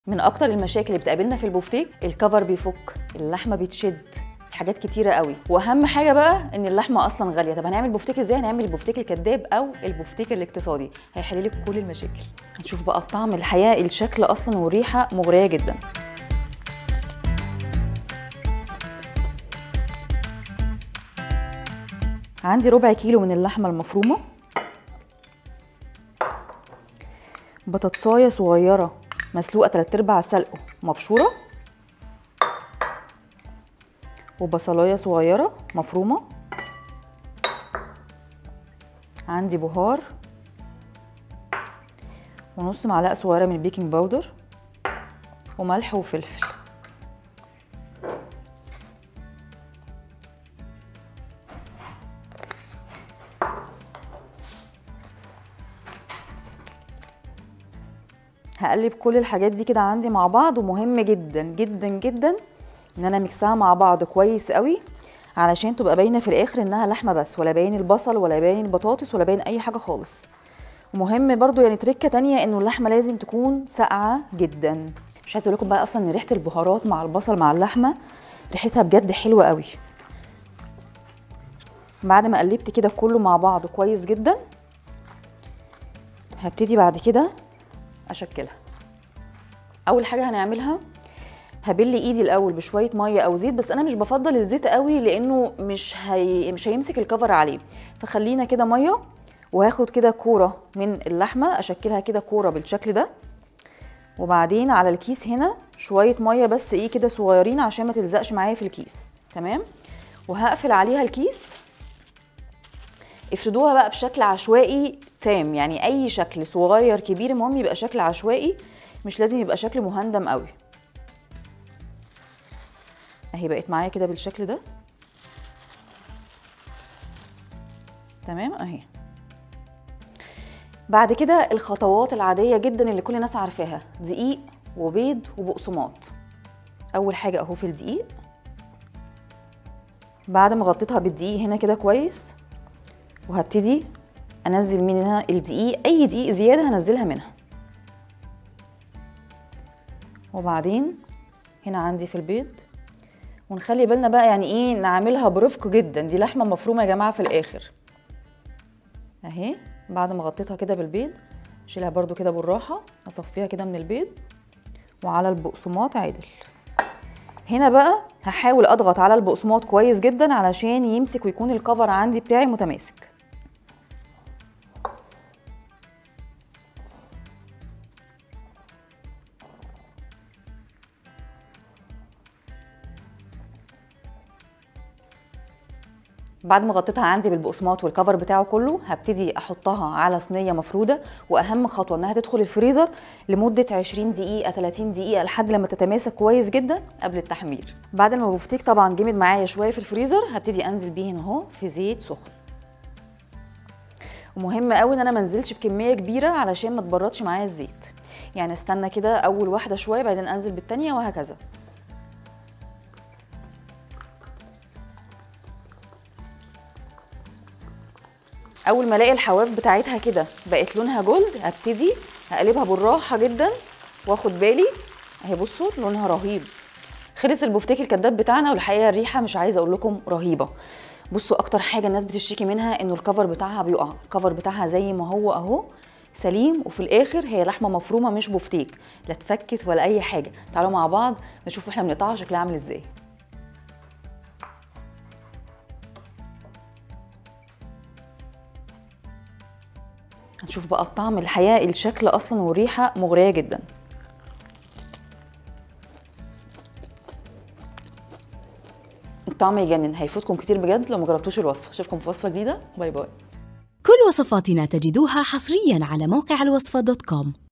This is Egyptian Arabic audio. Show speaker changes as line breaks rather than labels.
من اكتر المشاكل اللي بتقابلنا في البوفتيك الكفر بيفك اللحمه بتشد حاجات كتيره قوي واهم حاجه بقى ان اللحمه اصلا غاليه طب هنعمل بوفتيك ازاي هنعمل البوفتيك الكذاب او البوفتيك الاقتصادي هيحل لك كل المشاكل هنشوف بقى الطعم الحقيقه الشكل اصلا والريحه مغريه جدا عندي ربع كيلو من اللحمه المفرومه بطاطسايه صغيره مسلوقه تلات ارباع سلقه مبشوره وبصلايه صغيره مفرومه عندي بهار ونص معلقه صغيره من البيكنج باودر وملح وفلفل هقلب كل الحاجات دي كده عندي مع بعض ومهم جدا جدا جدا ان انا ميكسها مع بعض كويس قوي علشان تبقى باينه في الاخر انها لحمه بس ولا باين البصل ولا باين البطاطس ولا باين اي حاجه خالص ومهم برضو يعني تركه تانية انه اللحمه لازم تكون ساقعه جدا مش عايزه اقول لكم بقى اصلا ان ريحه البهارات مع البصل مع اللحمه ريحتها بجد حلوه قوي بعد ما قلبت كده كله مع بعض كويس جدا هبتدي بعد كده اشكلها اول حاجه هنعملها هبل ايدي الاول بشويه ميه او زيت بس انا مش بفضل الزيت قوي لانه مش هي... مش هيمسك الكفر عليه فخلينا كده ميه وهاخد كده كوره من اللحمه اشكلها كده كوره بالشكل ده وبعدين على الكيس هنا شويه ميه بس ايه كده صغيرين عشان ما تلزقش معايا في الكيس تمام وهقفل عليها الكيس افردوها بقى بشكل عشوائي تام يعني اي شكل صغير كبير المهم يبقى شكل عشوائي مش لازم يبقى شكل مهندم قوي اهي بقت معايا كده بالشكل ده تمام اهي بعد كده الخطوات العاديه جدا اللي كل الناس عارفاها دقيق وبيض وبقسماط اول حاجه اهو في الدقيق بعد ما غطيتها بالدقيق هنا كده كويس وهبتدي انزل منها الدقيق اي دقيق زياده هنزلها منها وبعدين هنا عندي في البيض ونخلي بالنا بقى يعني ايه نعملها برفق جدا دي لحمه مفرومه يا جماعه في الاخر اهي بعد ما غطيتها كده بالبيض اشيلها برده كده بالراحه اصفيها كده من البيض وعلى البقسماط عدل هنا بقى هحاول اضغط على البقسماط كويس جدا علشان يمسك ويكون الكفر عندي بتاعي متماسك بعد ما غطيتها عندي بالبقسماط والكفر بتاعه كله هبتدي احطها على صينيه مفروده واهم خطوه انها تدخل الفريزر لمده 20 دقيقه 30 دقيقه لحد لما تتماسك كويس جدا قبل التحمير بعد ما البفتيك طبعا جمد معايا شويه في الفريزر هبتدي انزل بيه هنا اهو في زيت سخن ومهم قوي ان انا ما انزلش بكميه كبيره علشان ما تبردش معايا الزيت يعني استنى كده اول واحده شويه بعدين انزل بالتانيه وهكذا اول ما الاقي الحواف بتاعتها كده بقت لونها جولد هبتدي هقلبها بالراحه جدا واخد بالي اهي بصوا لونها رهيب خلص البفتيك الكداب بتاعنا والحقيقه الريحه مش عايزه اقول لكم رهيبه بصوا اكتر حاجه الناس بتشتكي منها انه الكفر بتاعها بيقع الكفر بتاعها زي ما هو اهو سليم وفي الاخر هي لحمه مفرومه مش بفتيك لا اتفكت ولا اي حاجه تعالوا مع بعض نشوف احنا بنقطعها شكلها عامل ازاي هنشوف بقى الطعم الحقيقه الشكل اصلا والريحه مغريه جدا الطعم يجنن هيفوتكم كتير بجد لو ما جربتوش الوصفه اشوفكم في وصفه جديده باي باي
كل وصفاتنا تجدوها حصريا على موقع الوصفة دوت كوم